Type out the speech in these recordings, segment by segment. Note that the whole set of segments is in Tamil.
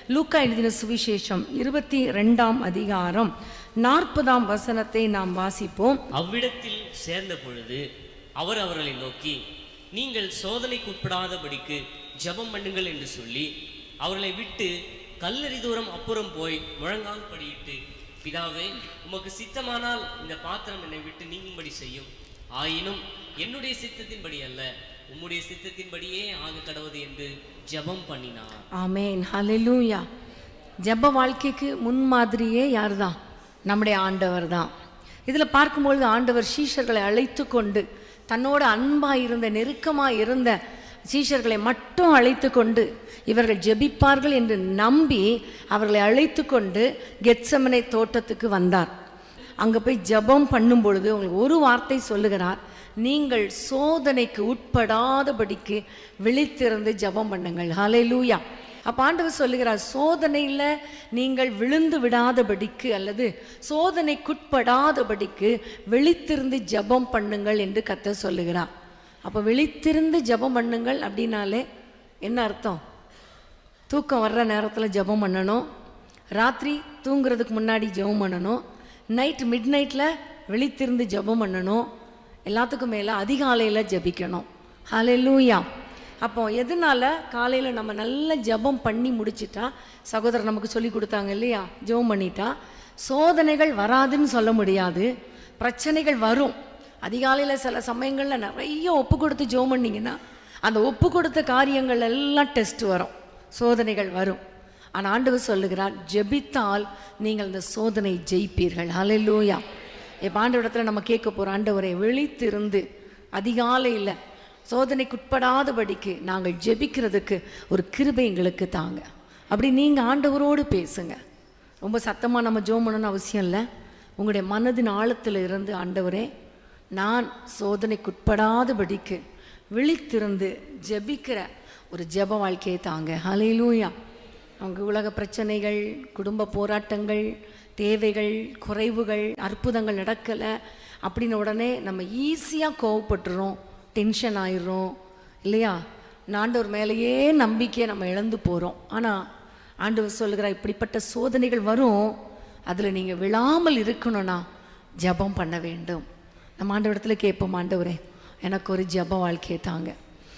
லூக்கா எழுதின சுவிசேஷம் இருபத்தி ரெண்டாம் அதிகாரம் நாற்பதாம் வசனத்தை நாம் வாசிப்போம் அவ்விடத்தில் சேர்ந்த பொழுது அவர் அவர்களை நோக்கி நீங்கள் சோதனைக்குட்படாதபடிக்கு ஜெபம் பண்ணுங்கள் என்று சொல்லி அவர்களை விட்டு கல்லறி தூரம் அப்புறம் போய் முழங்கால் படியிட்டு பிதாவே உமக்கு சித்தமானால் இந்த பாத்திரம் என்னை விட்டு நீங்கும்படி செய்யும் ஆயினும் என்னுடைய சித்தத்தின்படி அல்ல உம்முடைய சித்தத்தின்படியே ஆக கடவுது என்று ஜெபம் பண்ணினார் ஆமேன் ஹalleluya ஜெப வாழ்க்கைக்கு முன்மாதிரியே யார் தான் நம்முடைய ஆண்டவர் தான் இதில் பார்க்கும்பொழுது ஆண்டவர் சீஷர்களை அழைத்து கொண்டு தன்னோட அன்பாக இருந்த நெருக்கமாக இருந்த சீஷர்களை மட்டும் அழைத்து கொண்டு இவர்கள் ஜெபிப்பார்கள் என்று நம்பி அவர்களை அழைத்து கொண்டு கெத்சமனை தோட்டத்துக்கு வந்தார் அங்கே போய் ஜெபம் பண்ணும் பொழுது உங்களுக்கு ஒரு வார்த்தை சொல்லுகிறார் நீங்கள் சோதனைக்கு உட்படாதபடிக்கு விழித்திருந்து ஜெபம் பண்ணுங்கள் ஹalleluya அப்ப ஆண்டவர் சொல்லுகிறார் சோதனையில் நீங்கள் விழுந்து விடாதபடிக்கு அல்லது சோதனைக்குட்படாதபடிக்கு விழித்திருந்து ஜெபம் பண்ணுங்கள் என்று கத்த சொல்லுகிறார் அப்போ விழித்திருந்து ஜெபம் பண்ணுங்கள் அப்படின்னாலே என்ன அர்த்தம் தூக்கம் வர்ற நேரத்தில் ஜெபம் பண்ணணும் ராத்திரி தூங்குறதுக்கு முன்னாடி ஜெபம் பண்ணணும் நைட் மிட் நைட்டில் விழித்திருந்து ஜெபம் பண்ணணும் எல்லாத்துக்கும் மேலே அதிகாலையில் ஜெபிக்கணும் ஹalleluya அப்போ எதனால காலையில் நம்ம நல்ல ஜெபம் பண்ணி முடிச்சிட்டா சகோதரர் நமக்கு சொல்லி கொடுத்தாங்க இல்லையா ஜெபம் பண்ணிட்டா சோதனைகள் வராதுன்னு சொல்ல முடியாது பிரச்சனைகள் வரும் அதிகாலையில் சில சமயங்களில் நிறைய ஒப்பு கொடுத்து ஜெபம் பண்ணீங்கன்னா அந்த ஒப்பு கொடுத்த காரியங்கள் எல்லாம் டெஸ்ட் வரும் சோதனைகள் வரும் ஆனால் ஆண்டவர் சொல்லுகிறார் ஜெபித்தால் நீங்கள் இந்த சோதனை ஜெயிப்பீர்கள் ஹalleluya இப்போ ஆண்டவரிடத்துல நம்ம கேட்க போகிறோம் ஆண்டவரை விழித்திருந்து அதிகாலையில் சோதனைக்குட்படாதபடிக்கு நாங்கள் ஜெபிக்கிறதுக்கு ஒரு கிருபை எங்களுக்கு தாங்க அப்படி நீங்கள் ஆண்டவரோடு பேசுங்க ரொம்ப சத்தமாக நம்ம ஜோம் பண்ணணும்னு அவசியம் இல்லை உங்களுடைய மனதின் ஆழத்தில் இருந்து ஆண்டவரே நான் சோதனைக்குட்படாதபடிக்கு விழித்திருந்து ஜெபிக்கிற ஒரு ஜெப வாழ்க்கையை தாங்க ஹalleluya அவங்க உலக பிரச்சனைகள் குடும்ப போராட்டங்கள் தேவைகள் குறைவுகள் அற்புதங்கள் நடக்கலை அப்படின்னு உடனே நம்ம ஈஸியாக கோவப்பட்டுறோம் டென்ஷன் ஆயிடுறோம் இல்லையா ஆண்டவர் மேலேயே நம்பிக்கையை நம்ம இழந்து போகிறோம் ஆனால் ஆண்டவர் சொல்லுகிறார் இப்படிப்பட்ட சோதனைகள் வரும் அதில் நீங்கள் விழாமல் இருக்கணும்னா ஜெபம் பண்ண வேண்டும் நம்ம ஆண்டவரிடத்துல கேட்போம் ஆண்டவரே எனக்கு ஒரு ஜெப வாழ்க்கையை தாங்க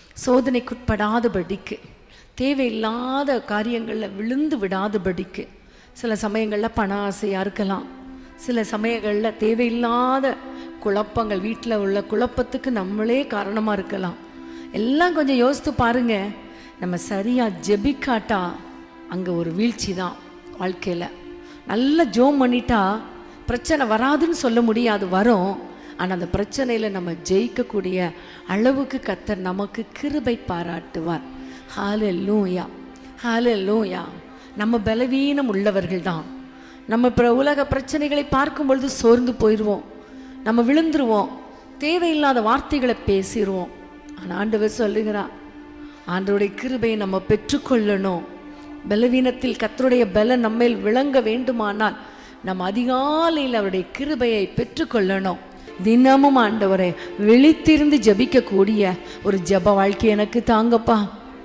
சோதனைக்குட்படாதபடிக்கு தேவையில்லாத காரியங்களில் விழுந்து விடாதபடிக்கு சில சமயங்களில் பண ஆசையாக இருக்கலாம் சில சமயங்களில் தேவையில்லாத குழப்பங்கள் வீட்டில் உள்ள குழப்பத்துக்கு நம்மளே காரணமாக இருக்கலாம் எல்லாம் கொஞ்சம் யோசித்து பாருங்க நம்ம சரியாக ஜெபிக்காட்டா அங்கே ஒரு வீழ்ச்சி தான் வாழ்க்கையில் நல்லா ஜோம் பண்ணிட்டா பிரச்சனை வராதுன்னு சொல்ல முடியாது வரும் ஆனால் அந்த பிரச்சனையில் நம்ம ஜெயிக்கக்கூடிய அளவுக்கு கத்தர் நமக்கு கிருபை பாராட்டுவார் ஹalleluya ஹalleluya நம்ம பலவீனம் உள்ளவர்கள் தான் நம்ம இப்போ உலக பிரச்சனைகளை பார்க்கும் பொழுது சோர்ந்து போயிடுவோம் நம்ம விழுந்துருவோம் தேவையில்லாத வார்த்தைகளை பேசிடுவோம் ஆனால் ஆண்டவர் சொல்லுகிறார் ஆண்டவருடைய கிருபையை நம்ம பெற்றுக்கொள்ளணும் பலவீனத்தில் கத்தருடைய பலன் நம்மேல் விளங்க வேண்டுமானால் நம்ம அதிகாலையில் அவருடைய கிருபையை பெற்றுக்கொள்ளணும் தினமும் ஆண்டவரை விழித்திருந்து ஜபிக்கக்கூடிய ஒரு ஜப வாழ்க்கை எனக்கு தாங்கப்பா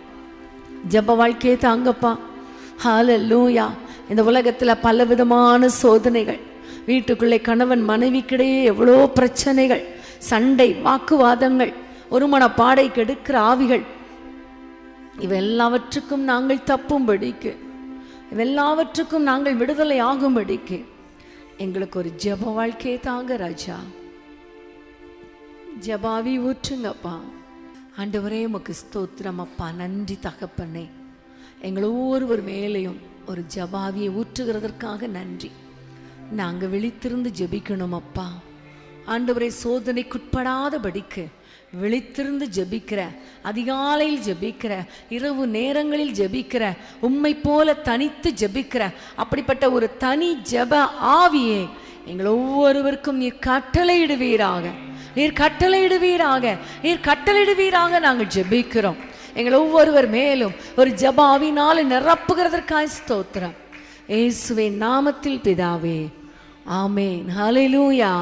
ஜப வாழ்க்கையை தாங்கப்பா ஹalleluya இந்த உலகத்தில் பல விதமான சோதனைகள் வீட்டுக்குள்ளே கணவன் மனைவிக்கிடையே எவ்வளோ பிரச்சனைகள் சண்டை வாக்குவாதங்கள் ஒரு மனப்பாடை கெடுக்கிற ஆவிகள் இவெல்லாவற்றுக்கும் நாங்கள் தப்பும்படிக்கு இவெல்லாவற்றுக்கும் நாங்கள் விடுதலை ஆகும்படிக்கு எங்களுக்கு ஒரு ஜெப வாழ்க்கையை தாங்க ராஜா ஜபாவி ஊற்றுங்கப்பா ஆண்டவரே உமக்கு ஸ்தோத்திரம் அப்பா நன்றி தகப்பனே எங்கள் ஒவ்வொருவர் மேலேயும் ஒரு ஜபாவியை ஊற்றுகிறதற்காக நன்றி நாங்கள் விழித்திருந்து ஜெபிக்கணும் அப்பா ஆண்டவரை சோதனைக்குட்படாதபடிக்கு விழித்திருந்து ஜெபிக்கிற அதிகாலையில் ஜெபிக்கிற இரவு நேரங்களில் ஜெபிக்கிற உம்மை போல தனித்து ஜெபிக்கிற அப்படிப்பட்ட ஒரு தனி ஜெப ஆவியே எங்கள் ஒவ்வொருவருக்கும் நீர் கட்டளையிடுவீராக நீர் கட்டளையிடுவீராக நீர் கட்டளையிடுவீராக நாங்கள் ஜெபிக்கிறோம் எங்கள் ஒவ்வொருவர் மேலும் ஒரு ஜெப ஆவினால் நிரப்புகிறதற்காய் ஸ்தோத்திரம் இயேசுவின் நாமத்தில் பிதாவே ஆமேன் ஹalleluya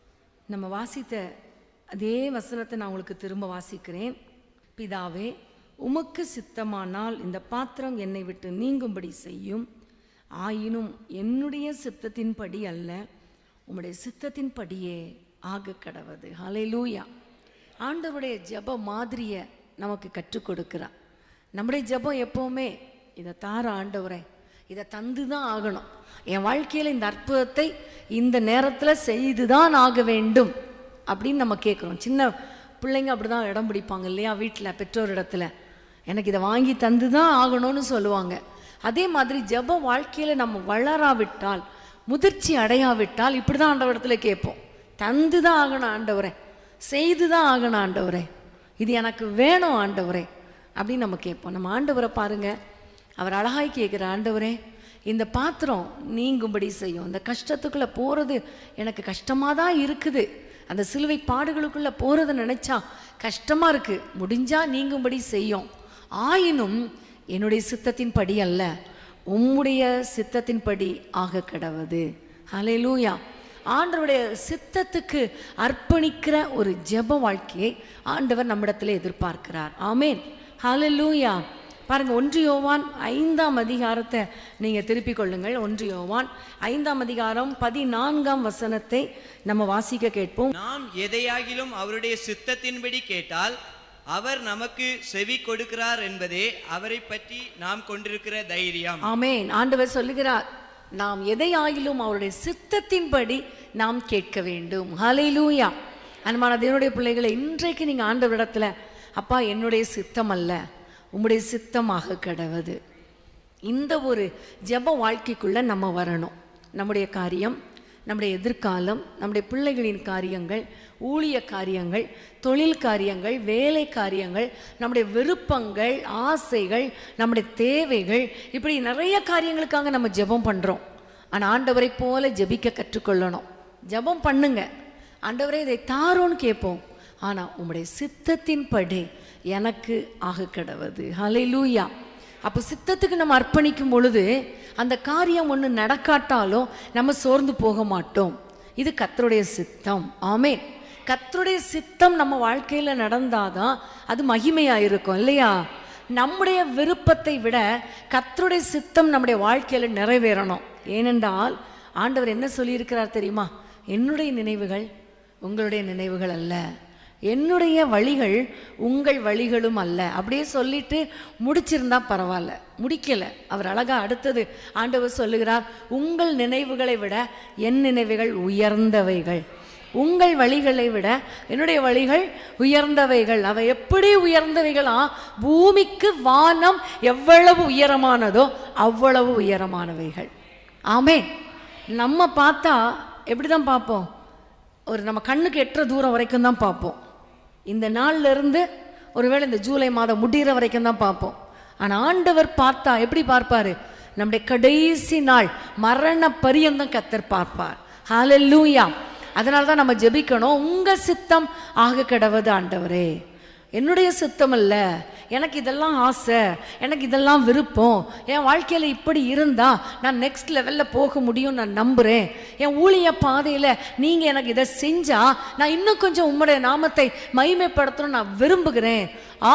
நம்ம வாசித்த அதே வசனத்தை நான் உங்களுக்கு திரும்ப வாசிக்கிறேன் பிதாவே உமக்கு சித்தமானால் இந்த பாத்திரம் என்னை விட்டு நீங்கும்படி செய்யும் ஆயினும் என்னுடைய சித்தத்தின்படி அல்ல உம்முடைய சித்தத்தின்படியே ஆக கடவது ஹalleluya ஆண்டவருடைய ஜெப மாதிரியை நமக்கு கற்றுக் கொடுக்கிறார் நம்முடைய ஜெபம் எப்போவுமே இதை தார ஆண்டவரே இதை தந்து தான் ஆகணும் என் வாழ்க்கையில் இந்த அற்புதத்தை இந்த நேரத்தில் செய்து தான் ஆக வேண்டும் அப்படின்னு நம்ம கேட்குறோம் சின்ன பிள்ளைங்க அப்படி தான் இடம் பிடிப்பாங்க இல்லையா வீட்டில் பெற்றோர் இடத்துல எனக்கு இதை வாங்கி தந்து தான் ஆகணும்னு சொல்லுவாங்க அதே மாதிரி ஜெப வாழ்க்கையில் நம்ம வளராவிட்டால் முதிர்ச்சி அடையாவிட்டால் இப்படி தான் ஆண்டவரிடத்துல கேட்போம் தந்து தான் ஆகணும் ஆண்டவரே செய்து தான் ஆகணும் ஆண்டவரே இது எனக்கு வேணும் ஆண்டவரே அப்படின்னு நம்ம கேட்போம் நம்ம ஆண்டவரை பாருங்க அவர் அழகாய் கேட்குற ஆண்டவரே இந்த பாத்திரம் நீங்கும்படி செய்யும் இந்த கஷ்டத்துக்குள்ளே போகிறது எனக்கு கஷ்டமாக தான் இருக்குது அந்த சிலுவை பாடுகளுக்குள்ளே போகிறத நினச்சா கஷ்டமாக இருக்குது முடிஞ்சால் நீங்கும்படி செய்யும் ஆயினும் என்னுடைய சித்தத்தின்படி அல்ல உம்முடைய சித்தத்தின்படி ஆக கடவது ஹalleluya ஆண்டவருடைய சித்தத்துக்கு அர்ப்பணிக்கிற ஒரு ஜெப வாழ்க்கையை ஆண்டவர் நம்மிடத்தில் எதிர்பார்க்கிறார் ஆமேன் ஹalleluya பாருங்க ஒன்று யோவான் ஐந்தாம் அதிகாரத்தை நீங்க திருப்பிக் கொள்ளுங்கள் ஒன்று யோவான் ஐந்தாம் அதிகாரம் பதினான்காம் வசனத்தை நம்ம வாசிக்க கேட்போம் நாம் எதையாகிலும் அவருடைய சித்தத்தின்படி கேட்டால் அவர் நமக்கு செவி கொடுக்கிறார் என்பதே அவரை பற்றி நாம் கொண்டிருக்கிற தைரியம் ஆமேன் ஆண்டவர் சொல்லுகிறார் நாம் எதையாயிலும் அவருடைய சித்தத்தின்படி நாம் கேட்க வேண்டும் ஹalleluya அன்பான தேவனுடைய பிள்ளைகளை இன்றைக்கு நீங்க ஆண்டவரிடத்துல அப்பா என்னுடைய சித்தம் அல்ல உம்முடைய சித்தமாக கடவது இந்த ஒரு ஜெப வாழ்க்கைக்குள்ள நம்ம வரணும் நம்முடைய காரியம் நம்முடைய எதிர்காலம் நம்முடைய பிள்ளைகளின் காரியங்கள் ஊழிய காரியங்கள் தொழில் காரியங்கள் வேலை காரியங்கள் நம்முடைய விருப்பங்கள் ஆசைகள் நம்முடைய தேவைகள் இப்படி நிறைய காரியங்களுக்காக நம்ம ஜெபம் பண்ணுறோம் ஆனால் ஆண்டவரை போல ஜெபிக்க கற்றுக்கொள்ளணும் ஜெபம் பண்ணுங்க ஆண்டவரே இதை தாரோன்னு கேட்போம் ஆனால் உம்முடைய சித்தத்தின்படி எனக்கு ஆக கடவது ஹalleluya அப்போ சித்தத்துக்கு நம்ம அர்ப்பணிக்கும் பொழுது அந்த காரியம் ஒன்று நடக்காட்டாலும் நம்ம சோர்ந்து போக மாட்டோம் இது கர்த்தருடைய சித்தம் ஆமென் கர்த்தருடைய சித்தம் நம்ம வாழ்க்கையில் நடந்தாதான் அது மகிமையாக இருக்கும் இல்லையா நம்முடைய விருப்பத்தை விட கர்த்தருடைய சித்தம் நம்முடைய வாழ்க்கையில் நிறைவேறணும் ஏனென்றால் ஆண்டவர் என்ன சொல்லியிருக்கிறார் தெரியுமா என்னுடைய நினைவுகள் உங்களுடைய நினைவுகள் அல்ல என்னுடைய வழிகள் உங்கள் வழிகளும் அல்ல அப்படியே சொல்லிட்டு முடிச்சிருந்தா பரவாயில்ல முடிக்கல அவர் அழகா அடுத்தது ஆண்டவர் சொல்லுகிறார் உங்கள் நினைவுகளை விட என் நினைவுகள் உயர்ந்தவைகள் உங்கள் வழிகளை விட என்னுடைய வழிகள் உயர்ந்தவைகள் அவை எப்படி உயர்ந்தவைகளா பூமிக்கு வானம் எவ்வளவு உயரமானதோ அவ்வளவு உயரமானவைகள் ஆமே நம்ம பார்த்தா எப்படி தான் பார்ப்போம் ஒரு நம்ம கண்ணுக்கு எட்டுற தூரம் வரைக்கும் தான் பார்ப்போம் இந்த நாள்ல இருந்து ஒருவேளை இந்த ஜூலை மாதம் முடிகிற வரைக்கும் தான் பார்ப்போம் ஆனா ஆண்டவர் பார்த்தா எப்படி பார்ப்பாரு நம்முடைய கடைசி நாள் மரண பரியந்தம் கத்தர் பார்ப்பார் ஹalleluya அதனால தான் நம்ம ஜெபிக்கணும் உங்க சித்தம் ஆக கடவது ஆண்டவரே என்னுடைய சித்தம் அல்ல எனக்கு இதெல்லாம் ஆசை எனக்கு இதெல்லாம் விருப்பம் என் வாழ்க்கையில் இப்படி இருந்தா நான் நெக்ஸ்ட் லெவலில் போக முடியும் நான் நம்புகிறேன் என் ஊழிய பாதையில் நீங்கள் எனக்கு இதை செஞ்சா நான் இன்னும் கொஞ்சம் உம்முடைய நாமத்தை மகிமைப்படுத்தணும் நான் விரும்புகிறேன்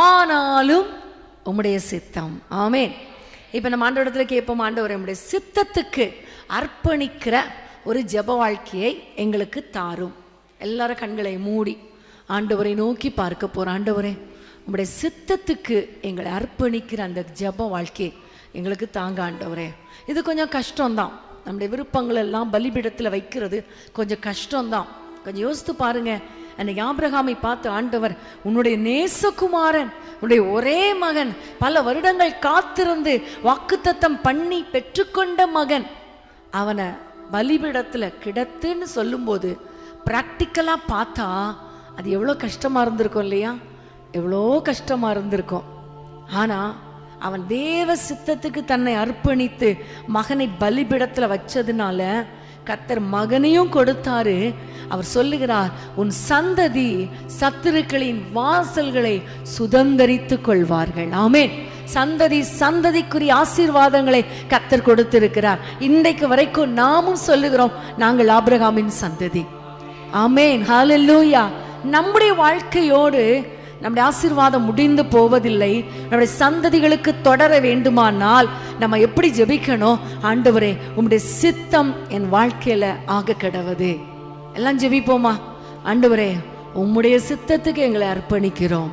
ஆனாலும் உம்முடைய சித்தம் ஆமென் இப்போ நம்ம ஆண்டவரத்துல கேட்போம் ஆண்டவர் நம்முடைய சித்தத்துக்கு அர்ப்பணிக்கிற ஒரு ஜெப வாழ்க்கையை எங்களுக்கு தாரும் எல்லாரும் கண்களை மூடி ஆண்டவரை நோக்கி பார்க்க போகிறோம் ஆண்டவரே உங்களுடைய சித்தத்துக்கு எங்களை அர்ப்பணிக்கிற அந்த ஜெப வாழ்க்கை எங்களுக்கு தாங்க ஆண்டவரே இது கொஞ்சம் கஷ்டம்தான் நம்முடைய விருப்பங்கள் எல்லாம் பலிபீடத்தில் வைக்கிறது கொஞ்சம் கஷ்டம்தான் கொஞ்சம் யோசித்து பாருங்க அன்னைக்கு ஆபிரகாமை பார்த்து ஆண்டவர் உன்னுடைய நேசகுமாரன் உன்னுடைய ஒரே மகன் பல வருடங்கள் காத்திருந்து வாக்குத்தத்தம் பண்ணி பெற்றுக்கொண்ட மகன் அவனை பலிபீடத்தில் கிடத்துன்னு சொல்லும்போது ப்ராக்டிக்கலாக பார்த்தா அது எவ்வளோ கஷ்டமாக இருந்திருக்கும் இல்லையா எவ்வளோ கஷ்டமாக இருந்திருக்கும் ஆனால் அவன் தேவ சித்தத்துக்கு தன்னை அர்ப்பணித்து மகனை பலிபீடத்தில் வச்சதுனால கத்தர் மகனையும் கொடுத்தாரு அவர் சொல்லுகிறார் உன் சந்ததி சத்துருக்களின் வாசல்களை சுதந்தரித்துக் கொள்வார்கள் ஆமென் சந்ததி சந்ததிக்குரிய ஆசீர்வாதங்களை கத்தர் கொடுத்திருக்கிறார் இன்றைக்கு வரைக்கும் நாமும் சொல்லுகிறோம் நாங்கள் ஆபிரகாமின் சந்ததி ஆமென் ஹalleluya நம்முடைய வாழ்க்கையோடு நம்முடைய ஆசீர்வாதம் முடிந்து போவதில்லை நம்முடைய சந்ததிகளுக்கு தொடர வேண்டுமானால் நம்ம எப்படி ஜெபிக்கணும் ஆண்டவரே உம்முடைய சித்தம் என் வாழ்க்கையில ஆக கிடவது எல்லாம் ஜெபிப்போமா ஆண்டவரே உம்முடைய சித்தத்துக்கு எங்களை அர்ப்பணிக்கிறோம்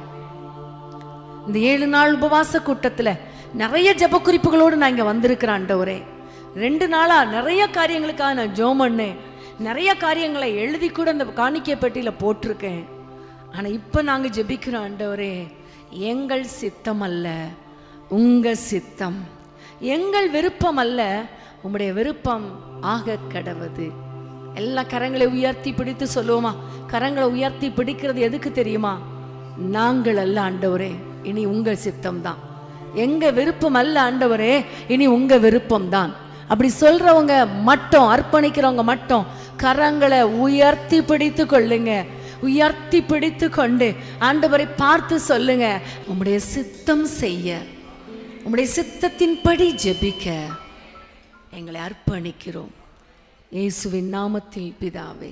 இந்த ஏழு நாள் உபவாச கூட்டத்துல நிறைய ஜெப குறிப்புகளோடு நான் இங்க வந்திருக்கிறேன் ஆண்டவரே ரெண்டு நாளா நிறைய காரியங்களுக்காக நான் ஜோம் பண்ணேன் நிறைய காரியங்களை எழுதி கூட அந்த காணிக்கை பெட்டியில போட்டிருக்கேன் ஆனா இப்ப நாங்க ஜெபிக்கிறோம் ஆண்டவரே எங்கள் சித்தம் அல்ல உங்க சித்தம் எங்கள் விருப்பம் அல்ல உம்முடைய விருப்பம் ஆக கடவது எல்லா கரங்களை உயர்த்தி பிடித்து சொல்லுவோமா கரங்களை உயர்த்தி பிடிக்கிறது எதுக்கு தெரியுமா நாங்கள் அல்ல ஆண்டவரே இனி உங்க சித்தம் தான் எங்க விருப்பம் அல்ல ஆண்டவரே இனி உங்க விருப்பம் தான் அப்படி சொல்றவங்க மட்டும் அர்ப்பணிக்கிறவங்க மட்டும் கரங்களை உயர்த்தி பிடித்து கொள்ளுங்க உயர்த்தி பிடித்து கொண்டு ஆண்டவரை பார்த்து சொல்லுங்க உம்முடைய சித்தம் செய்ய உம்முடைய சித்தத்தின்படி ஜெபிக்க எங்களை அர்ப்பணிக்கிறோம் இயேசுவின் நாமத்தில் பிதாவே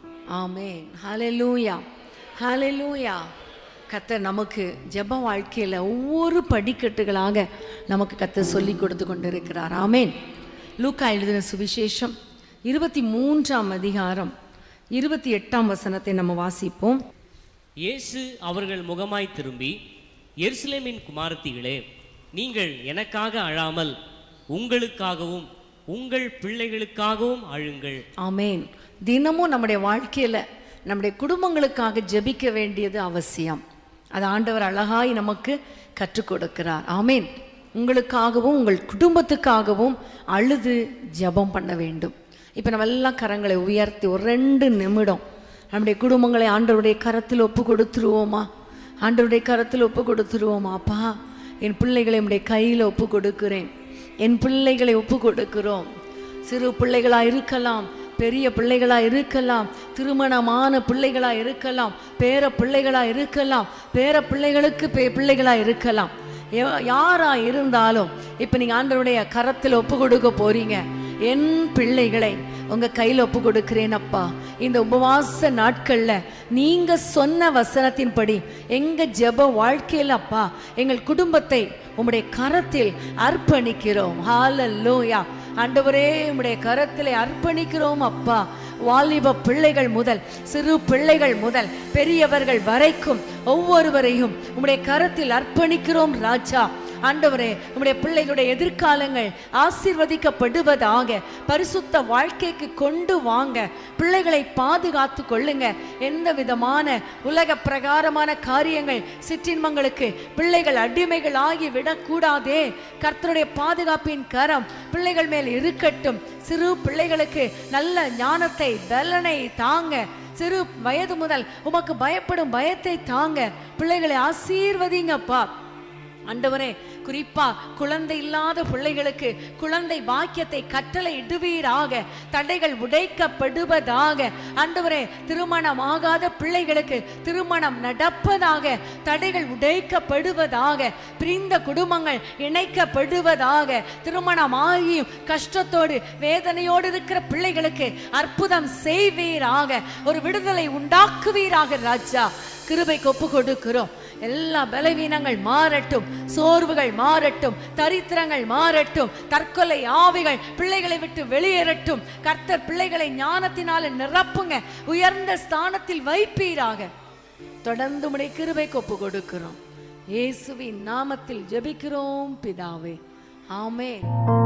ஆமென் ஹalleluya ஹalleluya கர்த்தர் நமக்கு ஜெப வாழ்க்கையில ஒவ்வொரு படிக்கட்டுகளாக நமக்கு கர்த்தர் சொல்லி கொடுத்து கொண்டிருக்கிறார் ஆமென் லூக்கா எழுதின சுவிசேஷம் இருபத்தி மூன்றாம் அதிகாரம் இருபத்தி எட்டாம் வசனத்தை நம்ம வாசிப்போம் இயேசு அவர்கள் முகமாய் திரும்பி எருசலேமின் குமாரத்திகளே நீங்கள் எனக்காக அழாமல் உங்களுக்காகவும் உங்கள் பிள்ளைகளுக்காகவும் அழுங்கள் ஆமென் தினமும் நம்முடைய வாழ்க்கையில நம்முடைய குடும்பங்களுக்காக ஜெபிக்க வேண்டியது அவசியம் அது ஆண்டவர் அழகாய் நமக்கு கற்றுக் கொடுக்கிறார் ஆமென் உங்களுக்காகவும் உங்கள் குடும்பத்துக்காகவும் அழுது ஜெபம் பண்ண வேண்டும் இப்போ நம்ம எல்லாம் கரங்களை உயர்த்தி ஒரு ரெண்டு நிமிடம் நம்முடைய குடும்பங்களை ஆண்டவருடைய கரத்தில் ஒப்பு கொடுத்துருவோமா ஆண்டவருடைய கரத்தில் ஒப்பு கொடுத்துருவோமா அப்பா என் பிள்ளைகளை உம்முடைய கையில் ஒப்பு கொடுக்கிறேன் என் பிள்ளைகளை ஒப்பு கொடுக்கிறோம் சிறு பிள்ளைகளா இருக்கலாம் பெரிய பிள்ளைகளா இருக்கலாம் திருமணமான பிள்ளைகளா இருக்கலாம் பேர பிள்ளைகளா இருக்கலாம் பேர பிள்ளைகளுக்கு பே பிள்ளைகளா இருக்கலாம் யா- யாரா இருந்தாலும் இப்போ நீங்க ஆண்டவருடைய கரத்தில் ஒப்பு கொடுக்க போறீங்க என் பிள்ளைகளை உங்க கையில் ஒப்பு கொடுக்கிறேன் அப்பா இந்த உபவாச நாட்கள்ல நீங்க சொன்ன வசனத்தின்படி எங்க ஜெப வாழ்க்கையில் அப்பா எங்கள் குடும்பத்தை உம்முடைய கரத்தில் அர்ப்பணிக்கிறோம் ஹalleluya ஆண்டவரே உம்முடைய கரத்திலே அர்ப்பணிக்கிறோம் அப்பா வாலிப பிள்ளைகள் முதல் சிறு பிள்ளைகள் முதல் பெரியவர்கள் வரைக்கும் ஒவ்வொருவரையும் உம்முடைய கரத்தில் அர்ப்பணிக்கிறோம் ராஜா ஆண்டவரே உம்முடைய பிள்ளைகளுடைய எதிர்காலங்கள் ஆசீர்வதிக்கப்படுவதாக பரிசுத்த வாழ்க்கைக்கு கொண்டு வாங்க பிள்ளைகளை பாதுகாத்து கொள்ளுங்க எந்த விதமான உலக பிரகாரமான காரியங்கள் சிற்றின்மங்களுக்கு பிள்ளைகள் அடிமைகள் ஆகி விடக்கூடாதே கர்த்தருடைய பாதுகாப்பின் கரம் பிள்ளைகள் மேல் இருக்கட்டும் சிறு பிள்ளைகளுக்கு நல்ல ஞானத்தை பலனை தாங்க சிறு வயது முதல் உமக்கு பயப்படும் பயத்தை தாங்க பிள்ளைகளை ஆசீர்வதிங்கப்பா ஆண்டவரே குறிப்பா குழந்தை இல்லாத பிள்ளைகளுக்கு குழந்தை பாக்கியத்தை கட்டளை இடுவீராக தடைகள் உடைக்கப்படுவதாக ஆண்டவரே திருமணம் ஆகாத பிள்ளைகளுக்கு திருமணம் நடப்பதாக தடைகள் உடைக்கப்படுவதாக பிரிந்த குடும்பங்கள் இணைக்கப்படுவதாக திருமணம் ஆகியும் கஷ்டத்தோடு வேதனையோடு இருக்கிற பிள்ளைகளுக்கு அற்புதம் செய்வீராக ஒரு விடுதலை உண்டாக்குவீராக ராஜா கிருபைக்கு ஒப்பு கொடுக்கிறோம் எல்லா பலவீனங்கள் மாறட்டும் சோர்வுகள் மாறட்டும் தரித்திரங்கள் மாறட்டும் தற்கொலை ஆவிகள் பிள்ளைகளை விட்டு வெளியேறட்டும் கர்த்தர் பிள்ளைகளை ஞானத்தினால நிரப்புங்க உயர்ந்த ஸ்தானத்தில் வைப்பீராக தொடர்ந்து உடைய கிருபைக்கு ஒப்பு கொடுக்கிறோம் இயேசுவின் நாமத்தில் ஜெபிக்கிறோம் பிதாவே ஆமென்